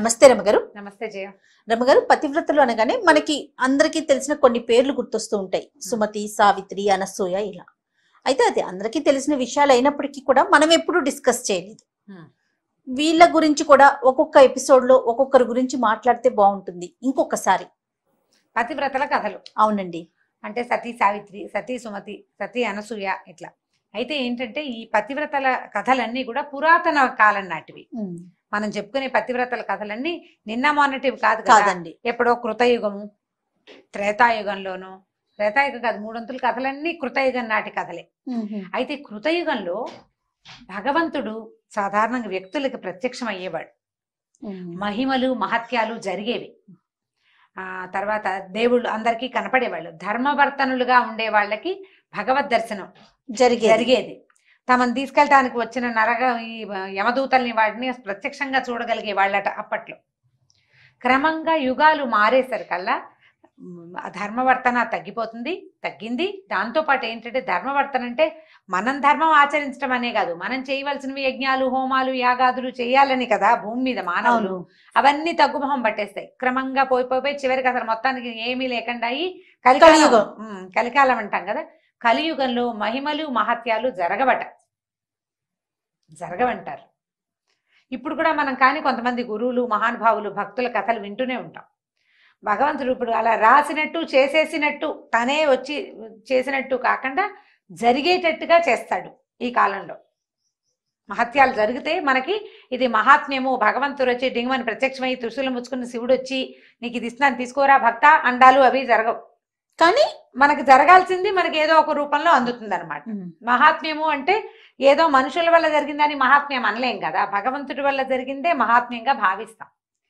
నమస్తే రమగారు నమస్తే జయ రమగారు పతివ్రతలు అనగానే మనకి అందరికీ తెలిసిన కొన్ని పేర్లు గుర్తొస్తూ ఉంటాయి సుమతి సావిత్రి అనసూయ ఇలా అయితే అది అందరికీ తెలిసిన విషయాలు అయినప్పటికీ కూడా మనం ఎప్పుడూ డిస్కస్ చేయలేదు Hmm. వీళ్ళ గురించి కూడా ఒక్కొక్క ఎపిసోడ్ లో ఒక్కొక్కరి గురించి మాట్లాడితే బాగుంటుంది ఇంకొకసారి పతివ్రతల కథలు అవునండి అంటే సతీ సావిత్రి సతీ సుమతి సతీ అనసూయ ఇట్లా అయితే ఏంటంటే ఈ పతివ్రతల కథలన్నీ కూడా పురాతన కాలం నాటివి ఉమ్, మనం చెప్పుకునే పతివ్రతల కథలన్నీ నిన్న మొన్నటివి కాదు కదా కాదండి ఎప్పుడో కృతయుగము త్రేతాయుగంలోనూ త్రేతాయుగం కాదు మూడొంతుల కథలన్నీ కృతయుగం నాటి కథలే ఉహు, అయితే కృతయుగంలో భగవంతుడు సాధారణంగా వ్యక్తులకు ప్రత్యక్షం అయ్యేవాడు ఉమ్, మహిమలు మహత్యాలు జరిగేవి ఆ తర్వాత దేవుళ్ళు అందరికీ కనపడేవాళ్ళు ధర్మవర్తనులుగా ఉండే వాళ్ళకి భగవద్ దర్శనం జరిగేది జరిగేది తమను తీసుకెళ్ళటానికి వచ్చిన నరగ ఈ యమదూతల్ని వాటిని ప్రత్యక్షంగా చూడగలిగే వాళ్ళట అప్పట్లో క్రమంగా యుగాలు మారేసరికల్లా మ్, ఆ ధర్మవర్తన తగ్గిపోతుంది తగ్గింది దాంతోపాటు ఏంటంటే ధర్మవర్తన అంటే మనం ధర్మం ఆచరించడం అనే కాదు మనం చేయవలసినవి యజ్ఞాలు హోమాలు యాగాదులు చేయాలని కదా భూమి మీద మానవులు అవును అవన్నీ తగ్గుమొహం పట్టేస్తాయి క్రమంగా పోయి పోయి పోయి చివరికి అసలు మొత్తానికి ఏమీ లేకుండా అయ్యి కలికాలం కలియుగం. ఉమ్, కలికాలం అంటాం కదా కలియుగంలో మహిమలు మహత్యాలు జరగబట జరగవంటారు ఇప్పుడు కూడా మనం కానీ కొంతమంది గురువులు మహానుభావులు భక్తుల కథలు వింటూనే ఉంటాం భగవంతుడు ఇప్పుడు అలా రాసినట్టు చేసేసినట్టు తనే వచ్చి చేసినట్టు కాకుండా జరిగేటట్టుగా చేస్తాడు ఈ కాలంలో మహత్యాలు జరిగితే మనకి ఇది మహాత్మ్యము భగవంతుడు వచ్చి డింగమని ప్రత్యక్షమై త్రిశూలం ముచ్చుకున్న శివుడు వచ్చి నీకు ఇది ఇస్తున్నాను తీసుకోరా భక్త అండాలు అవి జరగవు కానీ మనకి జరగాల్సింది మనకి ఏదో ఒక రూపంలో అందుతుంది అనమాట ఉమ్, మహాత్మ్యము అంటే ఏదో మనుషుల వల్ల జరిగిందని మహాత్మ్యం అనలేం కదా భగవంతుడి వల్ల జరిగిందే మహాత్మ్యంగా భావిస్తాం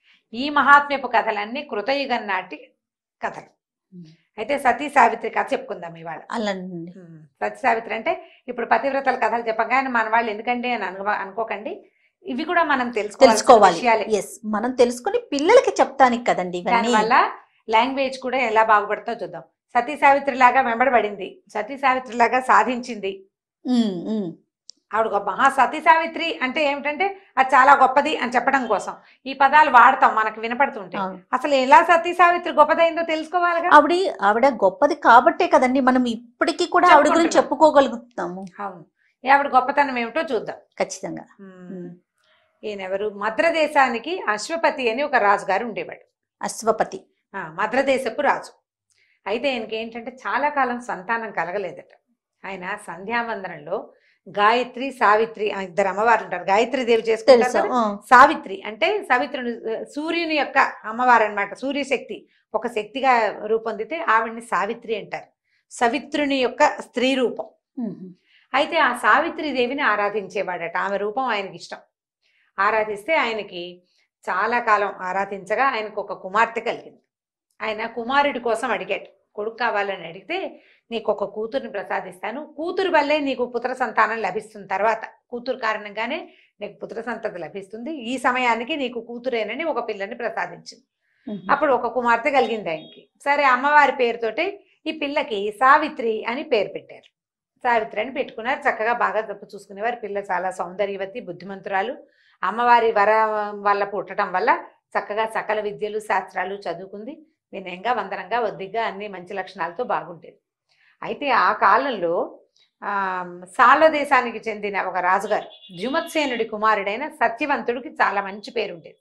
ఈ మహాత్మ్యపు కథలన్నీ కృతయుగం నాటి కథలు ఉమ్. అయితే సతీ సావిత్రి కథ చెప్పుకుందాం ఇవాళ అలాండి ఉమ్, సతీ సావిత్రి అంటే ఇప్పుడు పతివ్రతల కథలు చెప్పగానే మన వాళ్ళు ఎందుకంటే అని అనుకో అనుకోకండి ఇవి కూడా మనం తెలుసుకోవాలి తెలుసుకోవాలి విషయాలే ఎస్ మనం తెలుసుకొని పిల్లలకి చెప్తానికి కదండి ఇవన్నీ దానివల్ల లాంగ్వేజ్ కూడా ఎలా బాగుపడుతుందో చూద్దాం సతీ సావిత్రి లాగా వెంబడబడింది సతీ సావిత్రి లాగా సాధించింది ఉమ్, ఉమ్, ఆవిడ గొప్ప మహా సతీ సావిత్రి అంటే ఏమిటంటే అది చాలా గొప్పది అని చెప్పడం కోసం ఈ పదాలు వాడతాం మనకు వినపడుతుంటాయి అవును. అసలు ఎలా సతీ సావిత్రి గొప్పదైందో తెలుసుకోవాలిగా ఆవిడ ఆవిడ గొప్పది కాబట్టే కదండి మనం ఇప్పటికీ కూడా ఆవిడ గురించి చెప్పుకుంటున్నాం. చెప్పుకోగలుగుతాము అవును ఈ ఆవిడ గొప్పతనం ఏమిటో చూద్దాం ఖచ్చితంగా ఉమ్. ఈయనెవరు మద్రదేశానికి అశ్వపతి అని ఒక రాజుగారు ఉండేవాడు అశ్వపతి ఆ, మద్రదేశపు రాజు అయితే ఆయనకి ఏంటంటే చాలా కాలం సంతానం కలగలేదట ఆయన సంధ్యావందనంలో గాయత్రి సావిత్రి ఆ ఇద్దరు అమ్మవారు ఉంటారు గాయత్రి దేవి చేసుకుంటారు తెలుసా కదా? ఆ, సావిత్రి అంటే సవిత్రుని సూర్యుని యొక్క అమ్మవారు అనమాట సూర్యశక్తి ఒక శక్తిగా రూపొందితే ఆవిడ్ని సావిత్రి అంటారు సవిత్రుని యొక్క స్త్రీ రూపం ఉమ్, అయితే ఆ సావిత్రి దేవిని ఆరాధించేవాడట ఆమె రూపం ఆయనకి ఇష్టం ఆరాధిస్తే ఆయనకి చాలా కాలం ఆరాధించగా ఆయనకు ఒక కుమార్తె కలిగింది ఆయన కుమారుడి కోసం అడిగాడు కొడుకు కావాలని అడిగితే నీకు ఒక కూతుర్ని ప్రసాదిస్తాను కూతురు వల్లే నీకు పుత్ర సంతానం లభిస్తుంది తర్వాత కూతురు కారణంగానే నీకు పుత్ర సంతతి లభిస్తుంది ఈ సమయానికి నీకు కూతురేనని ఒక పిల్లని ప్రసాదించింది ఉమ్, అప్పుడు ఒక కుమార్తె కలిగింది ఆయనకి సరే అమ్మవారి పేరుతోటి ఈ పిల్లకి సావిత్రి అని పేరు పెట్టారు సావిత్రి అని పెట్టుకున్నారు చక్కగా బాగా తప్పు చూసుకునేవారు పిల్ల చాలా సౌందర్యవతి బుద్ధిమంతురాలు అమ్మవారి వర వల్ల పుట్టడం వల్ల చక్కగా సకల విద్యలు శాస్త్రాలు చదువుకుంది వినయంగా వందనంగా ఒద్దిగ్గా అన్ని మంచి లక్షణాలతో బాగుండేది అయితే ఆ కాలంలో ఆ సాళ దేశానికి చెందిన ఒక రాజుగారు జుమత్సేనుడి కుమారుడైన సత్యవంతుడికి చాలా మంచి పేరు ఉండేది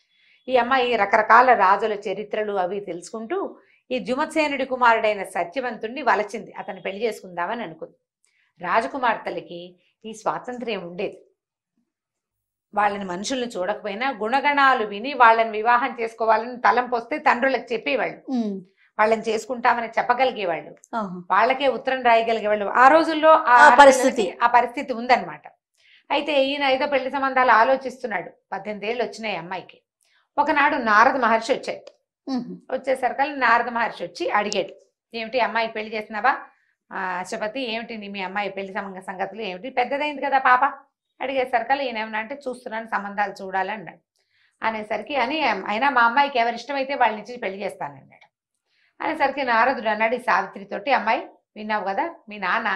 ఈ అమ్మాయి రకరకాల రాజుల చరిత్రలు అవి తెలుసుకుంటూ ఈ జుమత్సేనుడి కుమారుడైన సత్యవంతుడిని వలచింది అతన్ని పెళ్లి చేసుకుందామని అనుకుంది రాజకుమార్తెలకి ఈ స్వాతంత్ర్యం ఉండేది వాళ్ళని మనుషుల్ని చూడకపోయినా గుణగణాలు విని వాళ్ళని వివాహం చేసుకోవాలని తలంపు వస్తే తండ్రులకు చెప్పేవాళ్ళు ఉమ్, వాళ్ళని చేసుకుంటామని చెప్పగలిగేవాళ్ళు ఆహా, వాళ్ళకే ఉత్తరం రాయగలిగేవాళ్ళు ఆ రోజుల్లో ఆ ఆ ఆడపిల్లలకి పరిస్థితి. ఆ పరిస్థితి ఉందన్నమాట అయితే ఈయన ఏదో పెళ్లి సంబంధాలు ఆలోచిస్తున్నాడు పద్దెనిమిది ఏళ్ళు వచ్చినాయి అమ్మాయికి ఒకనాడు నారద మహర్షి వచ్చాడు ఉమ్, వచ్చేసరికి నారద మహర్షి వచ్చి అడిగాడు ఏమిటి అమ్మాయి పెళ్లి చేస్తున్నావా ఆ, అశ్వపతి ఏమిటి నీ మీ అమ్మాయి పెళ్లి సంగ సంగతులు ఏమిటి పెద్దదైంది కదా పాప అడిగేసరికి ఈయన ఏమన్నా అంటే చూస్తున్నాను సంబంధాలు చూడాలి అన్నాడు అనేసరికి అని అయినా మా అమ్మాయికి ఎవరి ఇష్టమైతే వాళ్ళ నుంచి పెళ్లి చేస్తానన్నాడు అనేసరికి నారదుడు అన్నాడు ఈ సావిత్రితోటి అమ్మాయి విన్నావు కదా మీ నాన్న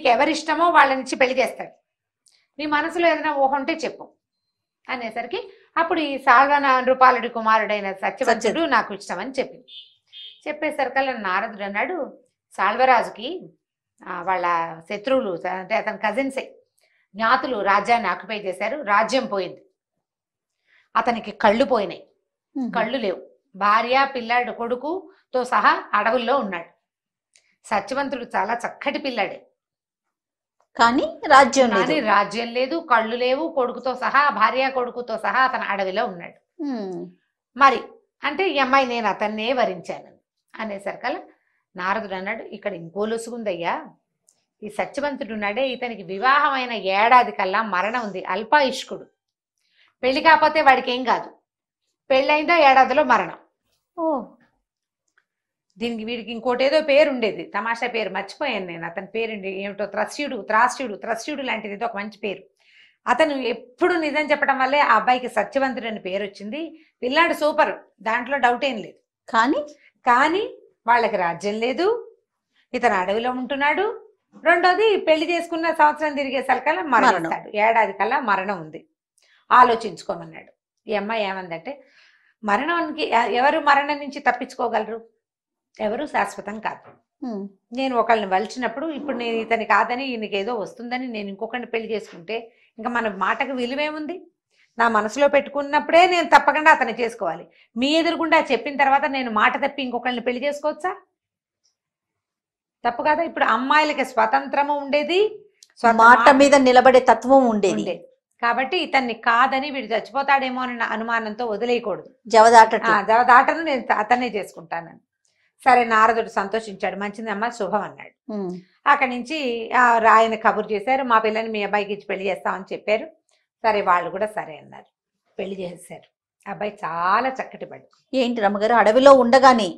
నీకెవరిష్టమో వాళ్ళ నుంచి పెళ్లి చేస్తాడు నీ మనసులో ఏదైనా ఊహ ఉంటే చెప్పు అనేసరికి అప్పుడు ఈ సాల్వన రూపాలుడి కుమారుడైన సత్యవంతుడు నాకు ఇష్టమని చెప్పింది చెప్పేసరికల్లా నారదుడు అన్నాడు సాల్వరాజుకి ఆ, వాళ్ళ శత్రువులు అంటే అతని కజిన్సే జ్ఞాతులు రాజ్యాన్ని ఆక్యుపై చేశారు రాజ్యం పోయింది అతనికి కళ్ళు పోయినాయి కళ్ళు లేవు భార్య పిల్లాడు కొడుకుతో సహా అడవుల్లో ఉన్నాడు సత్యవంతుడు చాలా చక్కటి పిల్లాడే కానీ రాజ్యం కానీ లేదు రాజ్యం లేదు కళ్ళు లేవు కొడుకుతో సహా భార్య కొడుకుతో సహా అతను అడవిలో ఉన్నాడు ఉమ్. మరి అంటే ఈ అమ్మాయి నేను అతన్నే వరించాను అనేసరికల్లా నారదుడు అన్నాడు ఇక్కడ ఇంకో లొసుగుందయ్యా ఈ సత్యవంతుడు ఉన్నాడే ఇతనికి వివాహమైన ఏడాది కల్లా మరణం ఉంది అల్పాయుష్కుడు పెళ్లి కాకపోతే వాడికి ఏం కాదు పెళ్ళైందో ఏడాదిలో మరణం ఓ దీనికి వీడికి ఇంకోటి ఏదో పేరు ఉండేది తమాషా పేరు మర్చిపోయాను నేను అతని పేరు ఏమిటో త్రస్యుడు త్రాస్యుడు త్రస్యుడు లాంటిది ఏదో ఒక మంచి పేరు అతను ఎప్పుడు నిజం చెప్పడం వల్లే ఆ అబ్బాయికి సత్యవంతుడు అని పేరు వచ్చింది పిల్లాడు సూపర్ దాంట్లో డౌట్ ఏం లేదు కానీ కానీ వాళ్ళకి రాజ్యం లేదు ఇతను అడవిలో ఉంటున్నాడు రెండోది పెళ్లి చేసుకున్న సంవత్సరం తిరిగేసరికల్లా మరణిస్తాడు ఏడాది కల్లా మరణం ఉంది ఆలోచించుకోమన్నాడు ఈ అమ్మాయి ఏమందంటే మరణానికి ఎ- ఎవరు మరణం నుంచి తప్పించుకోగలరు ఎవరు శాశ్వతం కాదు ఉమ్. నేను ఒకళ్ళని వలిచినప్పుడు ఇప్పుడు నేను ఇతని కాదని ఈయనకి ఏదో వస్తుందని నేను ఇంకొకరిని పెళ్లి చేసుకుంటే ఇంకా మన మాటకు విలువేముంది నా మనసులో పెట్టుకున్నప్పుడే నేను తప్పకుండా అతన్ని చేసుకోవాలి మీ ఎదురుగుండా చెప్పిన తర్వాత నేను మాట తప్పి ఇంకొకరిని పెళ్లి చేసుకోవచ్చా తప్పు కదా ఇప్పుడు అమ్మాయిలకి స్వతంత్రము ఉండేది స్వత- మాట మీద నిలబడే తత్వం ఉండేది ఉండేది కాబట్టి ఇతన్ని కాదని వీడు చచ్చిపోతాడేమో అన్న అనుమానంతో వదిలేయకూడదు జవదాటట్టు ఆ జవదాటను నేను అతన్నే చేసుకుంటానని సరే నారదుడు సంతోషించాడు మంచిదమ్మా శుభం అన్నాడు ఉమ్. అక్కడి నుంచి ఆ ఆయన కబురు చేశారు మా పిల్లని మీ అబ్బాయికి ఇచ్చి పెళ్లి చేస్తామని చెప్పారు సరే వాళ్ళు కూడా సరే అన్నారు పెళ్లి చేశారు అబ్బాయి చాలా చక్కటి పడు ఏంటి రమ్మగారు అడవిలో ఉండగానే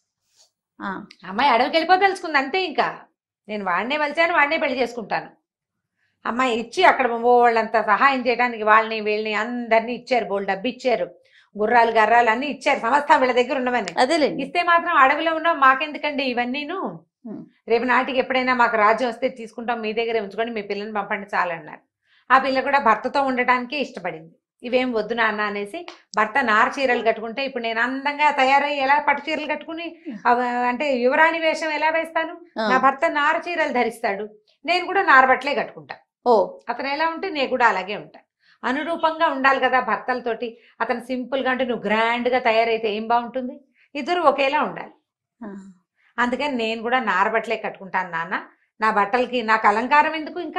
ఆ, అమ్మాయి అడవికి వెళ్ళిపోతే తెలుసుకుంది అంతే ఇంకా నేను వాడినే వలిచాను వాడినే పెళ్లి చేసుకుంటాను అమ్మాయి ఇచ్చి అక్కడ వాళ్ళంతా సహాయం చేయడానికి వాళ్ళని వీళ్ళని అందరినీ ఇచ్చారు బోల్ డబ్బు ఇచ్చారు గుర్రాలు గర్రాలు అన్ని ఇచ్చారు సమస్తం వీళ్ళ దగ్గర ఉన్నవని అదేలేండి ఇస్తే మాత్రం అడవిలో ఉన్నాం మాకెందుకండి ఇవన్నీను Hmm. రేపు నాటికి ఎప్పుడైనా మాకు రాజ్యం వస్తే తీసుకుంటాం మీ దగ్గరే ఉంచుకొని మీ పిల్లని పంపండి చాలన్నారు ఆ పిల్ల కూడా భర్తతో ఉండటానికే ఇష్టపడింది ఇవేం వద్దు నాన్న అనేసి భర్త నార చీరలు కట్టుకుంటే ఇప్పుడు నేను అందంగా తయారయ్యి ఎలా పట్టు చీరలు కట్టుకుని అవ- అంటే యువరాణి వేషం ఎలా వేస్తాను ఆ. నా భర్త నార చీరలు ధరిస్తాడు నేను కూడా నార బట్టలే కట్టుకుంటా ఓ అతను ఎలా ఉంటే నేను కూడా అలాగే ఉంటా అనురూపంగా ఉండాలి కదా భర్తలతోటి అతను సింపుల్ గా అంటే నువ్వు గ్రాండ్ గా తయారైతే ఏం బాగుంటుంది ఇద్దరు ఒకేలా ఉండాలి ఆ. అందుకని నేను కూడా నారబట్టలే కట్టుకుంటాను నాన్న నా బట్టలకి నాకు అలంకారం ఎందుకు ఇంకా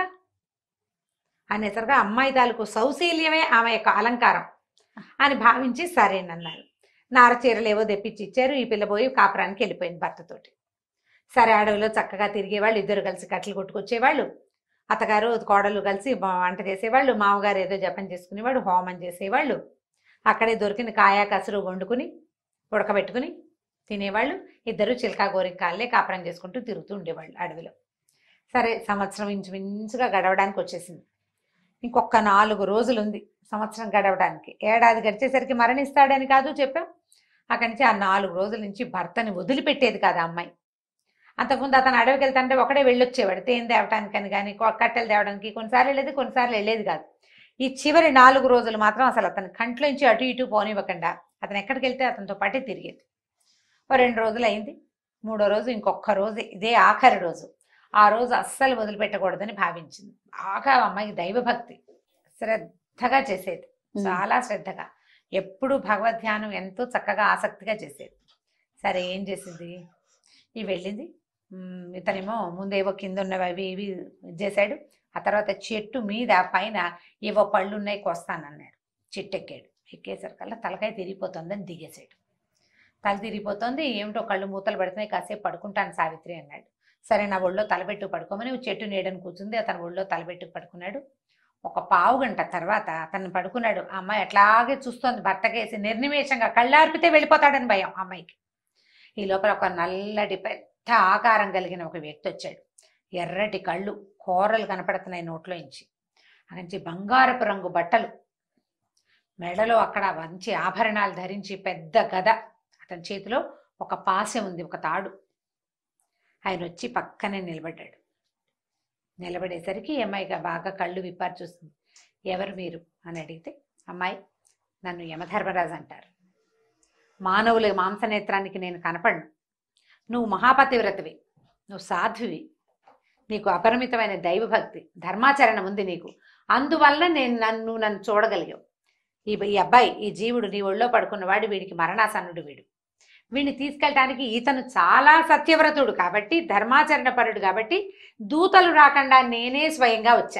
అనేసరిగా అమ్మాయి తాలూకు సౌశీల్యమే ఆమె యొక్క అలంకారం అని భావించి సరేనన్నారు నార చీరలు ఏవో తెప్పించి ఇచ్చారు ఈ పిల్ల పోయి కాపురానికి వెళ్ళిపోయింది భర్తతోటి సరే అడవిలో చక్కగా తిరిగేవాళ్ళు ఇద్దరు కలిసి కట్టలు కొట్టుకొచ్చేవాళ్ళు అత్తగారు కోడలు కలిసి వ- వంట చేసేవాళ్ళు మామగారు ఏదో జపం చేసుకునేవాడు హోమం చేసేవాళ్ళు అక్కడే దొరికిన కాయ కసురు వండుకుని ఉడకబెట్టుకుని తినేవాళ్ళు ఇద్దరు చిలకా గోరికాళ్ళే కాపురం చేసుకుంటూ తిరుగుతూ ఉండేవాళ్ళు అడవిలో సరే సంవత్సరం ఇంచుమించుగా గడవడానికి వచ్చేసింది ఇంకొక నాలుగు రోజులు ఉంది సంవత్సరం గడవడానికి ఏడాది గడిచేసరికి మరణిస్తాడని కాదు చెప్పాం అక్కడి నుంచి ఆ నాలుగు రోజుల నుంచి భర్తని వదిలిపెట్టేది కాదు ఆ అమ్మాయి అంతకుముందు అతను అడవికి వెళ్తాంటే ఒకడే వెళ్ళొచ్చేవాడు తేనె తేవటానికని కానీ కట్టెలు తేవడానికి కొన్నిసార్లు వెళ్ళేది కొన్నిసార్లు వెళ్ళేది కాదు ఈ చివరి నాలుగు రోజులు మాత్రం అసలు అతని కంట్లోంచి అటు ఇటు పోనివ్వకుండా అతను ఎక్కడికి వెళ్తే అతనితో పాటే తిరిగేది ఓ రెండు రోజులు అయింది మూడో రోజు ఇంకొక రోజు ఇదే ఆఖరి రోజు ఆ రోజు అస్సలు వదిలిపెట్టకూడదని భావించింది బాగా అమ్మాయికి దైవభక్తి శ్రద్ధగా చేసేది ఉమ్. చాలా శ్రద్ధగా ఎప్పుడు భగవద్ ధ్యానం ఎంతో చక్కగా ఆసక్తిగా చేసేది సరే ఏం చేసింది ఈ వెళ్ళింది ఉమ్, ఇతనేమో ముందేవో కింద ఉన్నవి అవి ఇవి చేశాడు ఆ తర్వాత చెట్టు మీద పైన ఏవో పళ్ళు ఉన్నాయి కొస్తానన్నాడు చెట్టు ఎక్కాడు ఎక్కేసరికల్లా తలకాయ తిరిగిపోతుందని దిగేసాడు తల తిరిగిపోతుంది ఏమిటో కళ్ళు మూతలు పడుతున్నాయి కాసేపు పడుకుంటాను సావిత్రి అన్నాడు సరే నా ఒళ్ళో తలబెట్టు పడుకోమని చెట్టు నీడని కూర్చుంది అతను ఒళ్ళో తలబెట్టు పడుకున్నాడు ఒక పావు గంట తర్వాత అతను పడుకున్నాడు ఆ అమ్మాయి అట్లాగే చూస్తోంది భర్తకేసి నిర్నిమేషంగా కళ్ళార్పితే వెళ్ళిపోతాడని భయం ఆ అమ్మాయికి ఈ లోపల ఒక నల్లటి పెద్ద ఆకారం కలిగిన ఒక వ్యక్తి వచ్చాడు ఎర్రటి కళ్ళు కూరలు కనపడుతున్నాయి నోట్లో నుంచి అక్కడి నుంచి బంగారపు రంగు బట్టలు మెడలో అక్కడ మంచి ఆభరణాలు ధరించి పెద్ద గద అతని చేతిలో ఒక పాసె ఉంది ఒక తాడు ఆయన వచ్చి పక్కనే నిలబడ్డాడు నిలబడేసరికి ఈ అమ్మాయి బాగా కళ్ళు విప్పారు చూస్తుంది ఎవరు మీరు అని అడిగితే అమ్మాయి నన్ను యమధర్మరాజు అంటారు మానవుల మాంసనేత్రానికి నేను కనపడను నువ్వు మహాపతివ్రతవి నువ్వు సాధ్వివి నీకు అపరిమితమైన దైవభక్తి ధర్మాచరణ ఉంది నీకు అందువల్ల నేను నన్ను నన్ను చూడగలిగావు ఈ ఈ అబ్బాయి ఈ జీవుడు నీ ఒళ్ళో పడుకున్నవాడు వీడికి మరణాసన్నుడు వీడు వీడిని తీసుకెళ్ళటానికి ఈతను చాలా సత్యవ్రతుడు కాబట్టి ధర్మాచరణ పరుడు కాబట్టి దూతలు రాకుండా నేనే స్వయంగా వచ్చా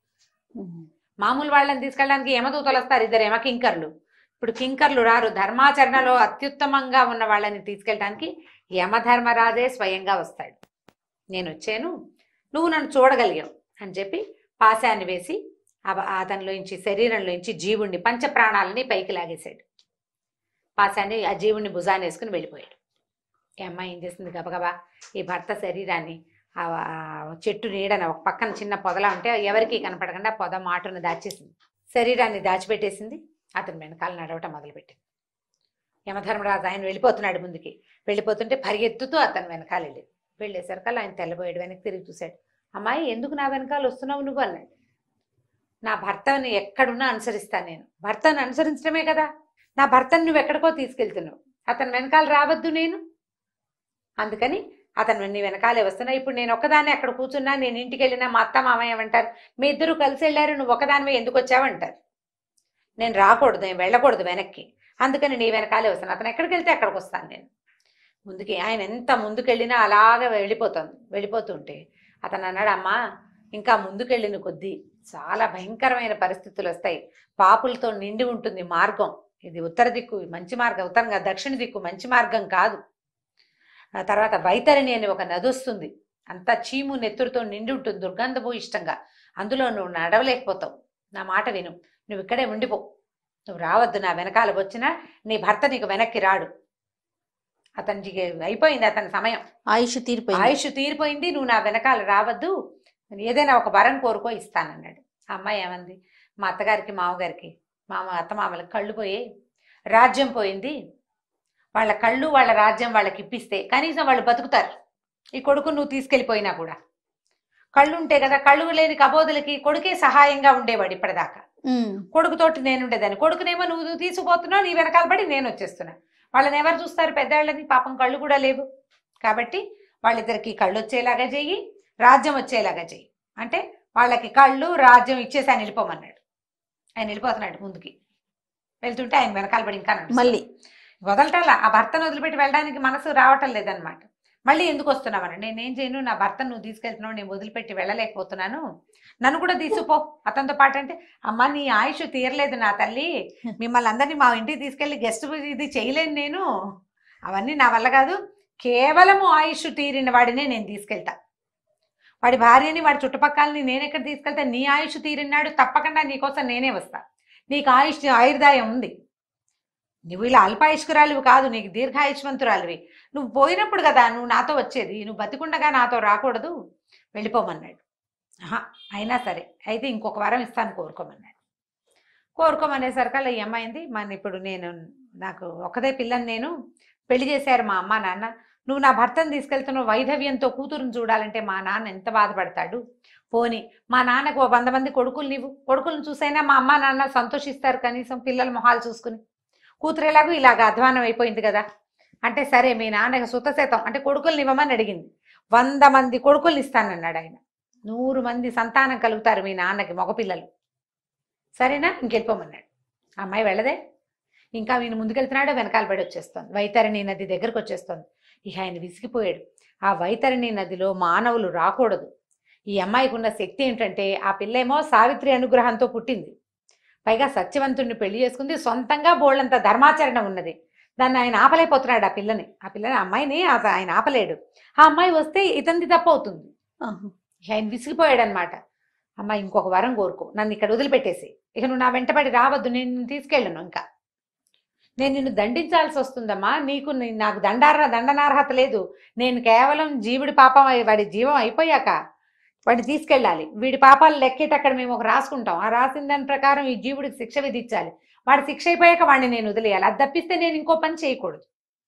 మామూలు వాళ్ళని తీసుకెళ్ళడానికి యమదూతలు వస్తారు ఇద్దరు యమ కింకర్లు ఇప్పుడు కింకర్లు రారు ధర్మాచరణలో అత్యుత్తమంగా ఉన్న వాళ్ళని తీసుకెళ్ళడానికి యమధర్మరాజే స్వయంగా వస్తాడు నేను వచ్చాను నువ్వు నన్ను చూడగలిగావు అని చెప్పి పాశాన్ని వేసి ఆ- అతనిలోంచి శరీరంలోంచి జీవుణ్ణి పంచప్రాణాలని పైకి లాగేశాడు పాశాన్ని ఆ జీవుణ్ణి భుజాన్ని వేసుకుని వెళ్ళిపోయాడు ఈ అమ్మాయి ఏం చేసింది గబగబా ఈ భర్త శరీరాన్ని ఆ ఆ చెట్టు నీడన ఒక పక్కన చిన్న పొదలా ఉంటే ఎవరికి కనపడకుండా పొద మాటును దాచేసింది శరీరాన్ని దాచిపెట్టేసింది అతని వెనకాల నడవటం మొదలుపెట్టింది యమధర్మరాజు ఆయన వెళ్ళిపోతున్నాడు ముందుకి వెళ్ళిపోతుంటే పరిగెత్తుతూ అతని వెనకాల వెళ్ళింది వెళ్ళేసరికల్లా ఆయన తెల్లబోయాడు వెనక్కి తిరిగి చూశాడు అమ్మాయి ఎందుకు నా వెనకాల వస్తున్నావు నువ్వు అన్నాడు నా భర్తని ఎక్కడున్నా అనుసరిస్తాను నేను భర్తను అనుసరించడమే కదా నా భర్తను నువ్వు ఎక్కడికో తీసుకెళ్తున్నావు అతని వెనకాల రావద్దు నేను అందుకని అతను నీ వెనకాలే వస్తున్నా ఇప్పుడు నేను ఒక్కదాన్ని అక్కడ కూర్చున్నా నేను ఇంటికి వెళ్ళినా మా అత్త మామయ్య అంటారు మీ ఇద్దరు కలిసి వెళ్ళారు నువ్వు ఒకదానివే ఎందుకు వచ్చావు అంటారు నేను రాకూడదు నేను వెళ్ళకూడదు వెనక్కి అందుకని నీ వెనకాలే వస్తాను అతను ఎక్కడికి వెళ్తే అక్కడికి వస్తాను నేను ముందుకి ఆయన ఎంత ముందుకెళ్ళినా అలాగే వెళ్ళిపోతుంది వెళ్ళిపోతుంటే అతను అన్నాడు అమ్మా ఇంకా ముందుకెళ్ళిన కొద్దీ చాలా భయంకరమైన పరిస్థితులు వస్తాయి పాపులతో నిండి ఉంటుంది మార్గం ఇది ఉత్తర దిక్కు మంచి మార్గం ఉత్తరంగా దక్షిణ దిక్కు మంచి మార్గం కాదు ఆ తర్వాత వైతరిణి అని ఒక నది వస్తుంది అంతా చీము నెత్తురుతో నిండి ఉంటుంది దుర్గంధపు ఇష్టంగా అందులో నువ్వు నడవలేకపోతావు నా మాట విను నువ్వు ఇక్కడే ఉండిపో నువ్వు రావద్దు నా వెనకాల వచ్చినా నీ భర్త నీకు వెనక్కి రాడు అతనికి అయిపోయింది అతని సమయం ఆయుష్ తీరిపోయింది ఆయుష్ తీరిపోయింది నువ్వు నా వెనకాల రావద్దు నేను ఏదైనా ఒక వరం కోరుకో ఇస్తానన్నాడు ఆ అమ్మాయి ఏమంది మా అత్తగారికి మామగారికి మామ అత్తమామలకి కళ్ళు పోయాయి రాజ్యం పోయింది వాళ్ళ కళ్ళు వాళ్ళ రాజ్యం వాళ్ళకి ఇప్పిస్తే కనీసం వాళ్ళు బతుకుతారు ఈ కొడుకు నువ్వు తీసుకెళ్ళిపోయినా కూడా కళ్ళు ఉంటే కదా కళ్ళు లేని కబోదులకి కొడుకే సహాయంగా ఉండేవాడు ఇప్పటిదాకా ఉమ్. కొడుకుతోటి నేను ఉండేదాన్ని కొడుకునేమో నువ్వు నువ్వు తీసుకుపోతున్నావు నీ వెనకాల పడి నేను వచ్చేస్తున్నా వాళ్ళని ఎవరు చూస్తారు పెద్దవాళ్ళని పాపం కళ్ళు కూడా లేవు కాబట్టి వాళ్ళిద్దరికి కళ్ళు వచ్చేలాగా చెయ్యి రాజ్యం వచ్చేలాగా చెయ్యి అంటే వాళ్ళకి కళ్ళు రాజ్యం ఇచ్చేసి ఆయన వెళ్ళిపోమన్నాడు ఆయన వెళ్ళిపోతున్నాడు ముందుకి వెళ్తుంటే ఆయన వెనకాల పడి ఇంకా నడుస్తున్నాడు. మళ్ళీ వదలటాలా ఆ భర్తను వదిలిపెట్టి వెళ్ళడానికి మనసు రావటం లేదనమాట మళ్ళీ ఎందుకు వస్తున్నామని నేనేం చేయను నా భర్తను నువ్వు తీసుకెళ్తున్నావు నేను వదిలిపెట్టి వెళ్ళలేకపోతున్నాను నన్ను కూడా తీసుకుపో అతనితో పాటు అంటే అమ్మ నీ ఆయుష్ తీరలేదు నా తల్లి మిమ్మల్ని అందరినీ మా ఇంటికి తీసుకెళ్ళి గెస్ట్ ఇది చేయలేను నేను అవన్నీ నా వల్ల కాదు కేవలము ఆయుష్ తీరిన వాడినే నేను తీసుకెళ్తా వాడి భార్యని వాడి చుట్టుపక్కలని నేను ఎక్కడ తీసుకెళ్తా నీ ఆయుష్ తీరినాడు తప్పకుండా నీకోసం నేనే వస్తా నీకు ఆయుష్ ఆయుర్దాయం ఉంది నువ్వు ఇలా అల్పాయుష్కురాలివి కాదు నీకు దీర్ఘాయుష్మంతురాలివి నువ్వు పోయినప్పుడు కదా నువ్వు నాతో వచ్చేది నువ్వు బతికుండగా నాతో రాకూడదు వెళ్ళిపోమన్నాడు ఆహా అయినా సరే అయితే ఇంకొక వారం ఇస్తాను కోరుకోమన్నాడు కోరుకోమనేసరికల్లా ఈ అమ్మాయింది మన ఇప్పుడు నేను నాకు ఒకదే పిల్లని నేను పెళ్లి చేశారు మా అమ్మ నాన్న నువ్వు నా భర్తను తీసుకెళ్తున్నావు వైధవ్యంతో కూతురుని చూడాలంటే మా నాన్న ఎంత బాధపడతాడు పోని మా నాన్నకు ఓ వంద మంది కొడుకులు నీవు కొడుకులను చూసైనా మా అమ్మ నాన్న సంతోషిస్తారు కనీసం పిల్లల మొహాలు చూసుకుని కూతురు ఎలాగో ఇలాగ అధ్వానం అయిపోయింది కదా అంటే సరే మీ నాన్నకి సుతశతం అంటే కొడుకుల్ని ఇవ్వమని అడిగింది వంద మంది కొడుకుల్ని ఇస్తానన్నాడు ఆయన నూరు మంది సంతానం కలుగుతారు మీ నాన్నకి మగపిల్లలు సరేనా ఇంకెళ్ళిపోమన్నాడు ఆ అమ్మాయి వెళ్ళదే ఇంకా ఈయన ముందుకెళ్తున్నాడో వెనకాల పడి వచ్చేస్తోంది వైతరణి నది దగ్గరకు వచ్చేస్తోంది ఇక ఆయన విసిగిపోయాడు ఆ వైతరణి నదిలో మానవులు రాకూడదు ఈ అమ్మాయికి ఉన్న శక్తి ఏంటంటే ఆ పిల్లేమో సావిత్రి అనుగ్రహంతో పుట్టింది పైగా సత్యవంతుడిని పెళ్లి చేసుకుంది సొంతంగా బోళ్ళంత ధర్మాచరణ ఉన్నది దాన్ని ఆయన ఆపలేకపోతున్నాడు ఆ పిల్లని ఆ పిల్లని ఆ అమ్మాయిని ఆ- ఆయన ఆపలేడు ఆ అమ్మాయి వస్తే ఇతంది తప్పు అవుతుంది ఆహా. ఇక ఆయన విసిగిపోయాడు అనమాట అమ్మ ఇంకొక వరం కోరుకో నన్ను ఇక్కడ వదిలిపెట్టేసి ఇక నువ్వు నా వెంటబడి రావద్దు నేను నిన్ను తీసుకెళ్ళను ఇంకా నేను నిన్ను దండించాల్సి వస్తుందమ్మా నీకు నీ- నాకు దండార దండనార్హత లేదు నేను కేవలం జీవుడి పాపం అయి- వాడి జీవం అయిపోయాక వాడిని తీసుకెళ్ళాలి వీడి పాపాలు లెక్కేటక్కడ మేము ఒక రాసుకుంటాం ఆ రాసిన దాని ప్రకారం ఈ జీవుడికి శిక్ష విధించాలి వాడి శిక్ష అయిపోయాక వాడిని నేను వదిలేయాలి అది తప్పిస్తే నేను ఇంకో పని చేయకూడదు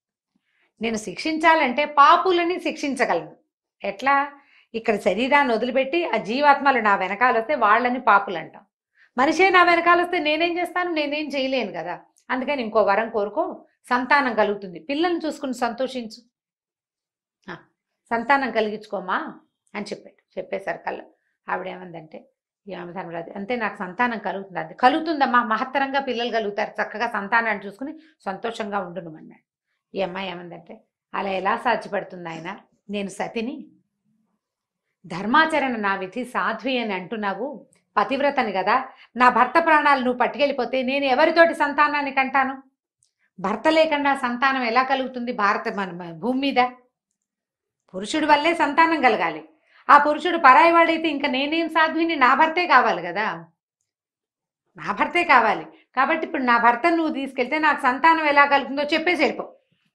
నేను శిక్షించాలంటే పాపులని శిక్షించగలను ఎట్లా ఇక్కడ శరీరాన్ని వదిలిపెట్టి ఆ జీవాత్మలు నా వెనకాల వస్తే వాళ్ళని పాపులు అంటాం మనిషే నా వెనకాల వస్తే నేనేం చేస్తాను నేనేం చేయలేను కదా అందుకని ఇంకో వరం కోరుకో సంతానం కలుగుతుంది పిల్లల్ని చూసుకుని సంతోషించు ఆ, సంతానం కలిగించుకోమా అని చెప్పాడు చెప్పేసరికల్లా ఆవిడేమందంటే ధర్మరాజు అంతే నాకు సంతానం కలుగుతుంది అది కలుగుతుందమ్మా మహత్తరంగా పిల్లలు కలుగుతారు చక్కగా సంతానాన్ని చూసుకుని సంతోషంగా ఉండును అన్నాడు ఈ అమ్మాయి ఏమందంటే అలా ఎలా సాధ్యపడుతుంది ఆయన నేను సతిని ధర్మాచరణ నా విధి సాధ్వి అని అంటున్నావు పతివ్రతని కదా నా భర్త ప్రాణాలు నువ్వు పట్టుకెళ్ళిపోతే నేను ఎవరితోటి సంతానాన్ని కంటాను భర్త లేకుండా సంతానం ఎలా కలుగుతుంది భారత మన మన భూమి మీద పురుషుడి వల్లే సంతానం కలగాలి ఆ పురుషుడు పరాయి వాడైతే ఇంకా నేనేం సాధ్విని నా భర్తే కావాలి కదా నా భర్తే కావాలి కాబట్టి ఇప్పుడు నా భర్త నువ్వు తీసుకెళ్తే నాకు సంతానం ఎలా కలుగుతుందో చెప్పేసి వెళ్ళిపో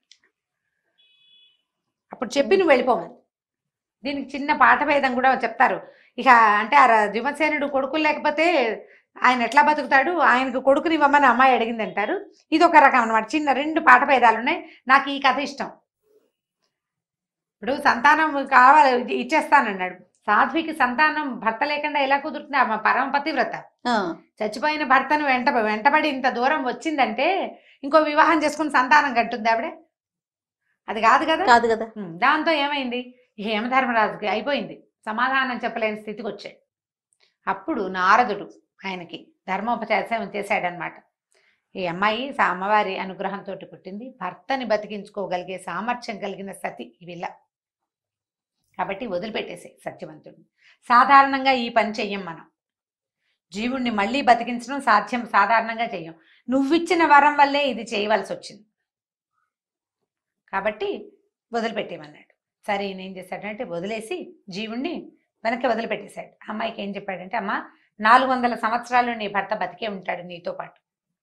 అప్పుడు చెప్పి నువ్వు వెళ్ళిపోమని దీనికి చిన్న పాట భేదం కూడా చెప్తారు ఇక అంటే ఆ ర- దిమసేనుడు కొడుకులు లేకపోతే ఆయన ఎట్లా బతుకుతాడు ఆయనకు కొడుకుని ఇవ్వమని అమ్మాయి అడిగింది అంటారు ఇది ఒక రకం అనమాట చిన్న రెండు పాట భేదాలు ఉన్నాయి నాకు ఈ కథ ఇష్టం ఇప్పుడు సంతానం కావాలి ఇది ఇచ్చేస్తానన్నాడు సాధ్వికి సంతానం భర్త లేకుండా ఎలా కుదురుతుంది ఆమె పరమ పతివ్రత ఆ, చచ్చిపోయిన భర్తను వెంట వెంటబడి ఇంత దూరం వచ్చిందంటే ఇంకో వివాహం చేసుకుని సంతానం కట్టుంది ఆవిడే అది కాదు కదా కాదు కదా ఉమ్, దాంతో ఏమైంది ఈ హేమధర్మరాజుకి అయిపోయింది సమాధానం చెప్పలేని స్థితికి వచ్చాడు అప్పుడు నారదుడు ఆయనకి ధర్మోపదేశం చేశాడనమాట ఈ అమ్మాయి సా- అమ్మవారి అనుగ్రహంతో పుట్టింది భర్తని బతికించుకోగలిగే సామర్థ్యం కలిగిన సతి ఈ విల్ల కాబట్టి వదిలిపెట్టేసే సత్యవంతుడిని సాధారణంగా ఈ పని చెయ్యం మనం జీవుణ్ణి మళ్ళీ బతికించడం సాధ్యం సాధారణంగా చెయ్యం నువ్విచ్చిన వరం వల్లే ఇది చేయవలసి వచ్చింది కాబట్టి వదిలిపెట్టేమన్నాడు సరే ఈయన ఏం చేశాడంటే వదిలేసి జీవుణ్ణి వెనక్కి వదిలిపెట్టేశాడు అమ్మాయికి ఏం చెప్పాడంటే అమ్మ నాలుగు వందల సంవత్సరాలు నీ భర్త బతికే ఉంటాడు నీతో పాటు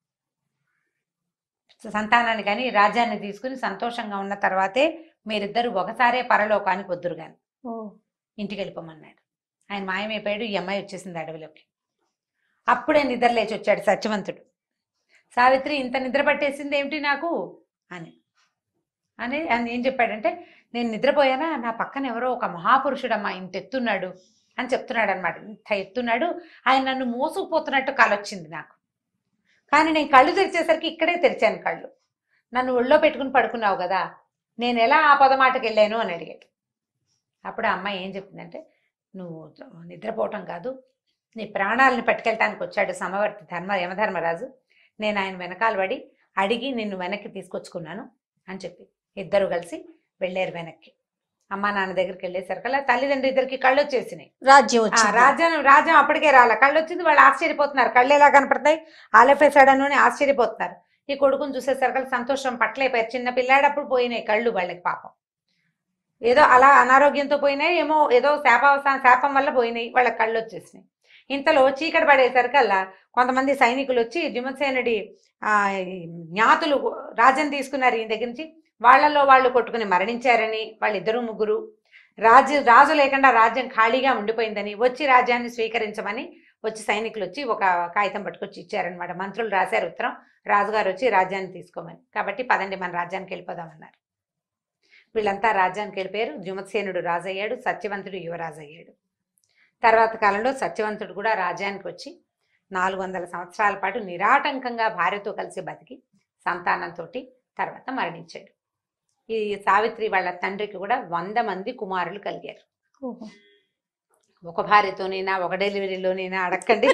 సంతానాన్ని కానీ రాజ్యాన్ని తీసుకుని సంతోషంగా ఉన్న తర్వాతే మీరిద్దరు ఒకసారే పరలోకానికి వద్దురు కానీ ఓ, ఇంటికి వెళ్ళిపోమన్నాడు ఆయన మాయమైపోయాడు ఈ అమ్మాయి వచ్చేసింది అడవిలోకి అప్పుడే నిద్ర లేచి వచ్చాడు సత్యవంతుడు సావిత్రి ఇంత నిద్ర పట్టేసింది ఏమిటి నాకు అని అని అని ఏం చెప్పాడంటే నేను నిద్రపోయానా నా పక్కన ఎవరో ఒక మహాపురుషుడమ్మా ఇంత ఎత్తున్నాడు అని చెప్తున్నాడు అనమాట ఇంత ఎత్తున్నాడు ఆయన నన్ను మోసుకుపోతున్నట్టు కలొచ్చింది నాకు కానీ నేను కళ్ళు తెరిచేసరికి ఇక్కడే తెరిచాను కళ్ళు నన్ను ఒళ్ళో పెట్టుకుని పడుకున్నావు కదా నేను ఎలా ఆ పదమాటకి వెళ్ళాను అని అడిగాడు అప్పుడు ఆ అమ్మాయి ఏం చెప్పిందంటే నువ్వు నిద్రపోవటం కాదు నీ ప్రాణాలను పట్టుకెళ్ళటానికి వచ్చాడు సమవర్తి ధర్మ యమధర్మరాజు నేను ఆయన వెనకాల పడి అడిగి నిన్ను వెనక్కి తీసుకొచ్చుకున్నాను అని చెప్పి ఇద్దరు కలిసి వెళ్ళారు వెనక్కి అమ్మా నాన్న దగ్గరికి వెళ్ళేసరికల్లా తల్లిదండ్రులు ఇద్దరికి కళ్ళు వచ్చేసినాయి రాజ్యం ఆ, వచ్చింది రాజ్యం రాజ్యం అప్పటికే రాలే కళ్ళు వచ్చింది వాళ్ళు ఆశ్చర్యపోతున్నారు కళ్ళు ఎలా కనపడతాయి ఆలఫేసాడను అని ఆశ్చర్యపోతున్నారు ఈ కొడుకుని చూసేసరికి సంతోషం పట్లైపోయారు చిన్న పిల్లాడప్పుడు పోయినాయి కళ్ళు వాళ్ళకి పాపం ఏదో అలా అనారోగ్యంతో పోయినాయి ఏమో ఏదో శాపావసాన శాపం వల్ల పోయినాయి వాళ్ళ కళ్ళు వచ్చేసినాయి ఇంతలో చీకటి పడేసరికల్లా కొంతమంది సైనికులు వచ్చి జిమసేనుడి ఆ, ఈ జ్ఞాతులు రాజ్యం తీసుకున్నారు ఈయన దగ్గర నుంచి వాళ్ళల్లో వాళ్ళు కొట్టుకుని మరణించారని వాళ్ళిద్దరు ముగ్గురు రాజు రాజు లేకుండా రాజ్యం ఖాళీగా ఉండిపోయిందని వచ్చి రాజ్యాన్ని స్వీకరించమని వచ్చి సైనికులు వచ్చి ఒక కాగితం పట్టుకొచ్చి ఇచ్చారనమాట మంత్రులు రాశారు ఉత్తరం రాజుగారు వచ్చి రాజ్యాన్ని తీసుకోమని కాబట్టి పదండి మన రాజ్యానికి వెళ్ళిపోదామన్నారు వీళ్ళంతా రాజ్యానికి వెళ్ళిపోయారు జుమత్సేనుడు రాజు అయ్యాడు సత్యవంతుడు యువరాజు అయ్యాడు తర్వాత కాలంలో సత్యవంతుడు కూడా రాజ్యానికి వచ్చి నాలుగు వందల సంవత్సరాల పాటు నిరాటంకంగా భార్యతో కలిసి బతికి సంతానంతో తర్వాత మరణించాడు ఈ సావిత్రి వాళ్ళ తండ్రికి కూడా వంద మంది కుమారులు కలిగారు ఓహో. ఒక భార్యతోనైనా ఒక డెలివరీలోనైనా అడగండి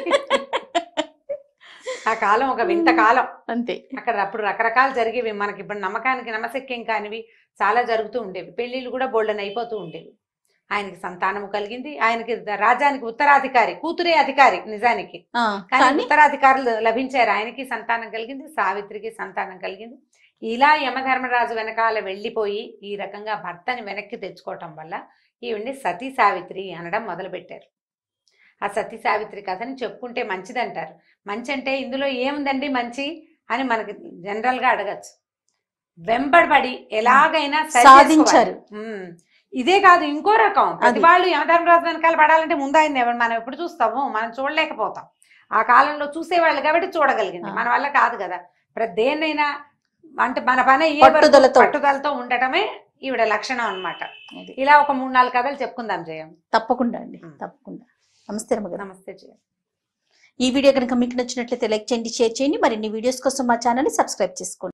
ఆ కాలం ఒక వింత కాలం అంతే అక్కడ అప్పుడు రకరకాలు జరిగేవి మనకి ఇప్పుడు నమ్మకానికి నమ్మశక్యం కానివి చాలా జరుగుతూ ఉండేవి పెళ్లిళ్ళు కూడా బోల్డన్ అయిపోతూ ఉండేవి ఆయనకి సంతానము కలిగింది ఆయనకి ద- రాజ్యానికి ఉత్తరాధికారి కూతురే అధికారి నిజానికి ఆ, కానీ కానీ ఉత్తరాధికారులు లభించారు ఆయనకి సంతానం కలిగింది సావిత్రికి సంతానం కలిగింది ఇలా యమధర్మరాజు వెనకాల వెళ్ళిపోయి ఈ రకంగా భర్తని వెనక్కి తెచ్చుకోవటం వల్ల ఈవిడ్ని సతీ సావిత్రి అనడం మొదలుపెట్టారు ఆ సతీ సావిత్రి కథని చెప్పుకుంటే మంచిదంటారు మంచి అంటే ఇందులో ఏముందండి మంచి అని మనకి జనరల్ గా అడగచ్చు వెంబడబడి ఎలాగైనా సరి సాధించారు. చేసుకోవాలి. ఉమ్. ఇదే కాదు ఇంకో రకం ప్రతి అది. వాళ్ళు యమధర్మరాజు వెనకాల పడాలంటే ముందు ఆయన ఎవరు మనం ఎప్పుడు చూస్తాము మనం చూడలేకపోతాం ఆ కాలంలో చూసేవాళ్ళు కాబట్టి చూడగలిగింది ఆ. మన వల్ల కాదు కదా ప్రతి దేన్నైనా అంటే మన పని అయ్యే వరకు పట్టుదలతో. పట్టుదలతో ఉండటమే ఈవిడ లక్షణం అన్నమాట అది. ఇలా ఒక మూడు నాలుగు కథలు చెప్పుకుందాం జయం తప్పకుండా అండి ఉమ్. తప్పకుండా నమస్తే రమ్మగారు నమస్తే జయం ఈ వీడియో కనుక మీకు నచ్చినట్లయితే లైక్ చేయండి షేర్ చేయండి మరిన్ని వీడియోస్ కోసం మా ఛానల్ సబ్స్క్రైబ్ చేసుకోండి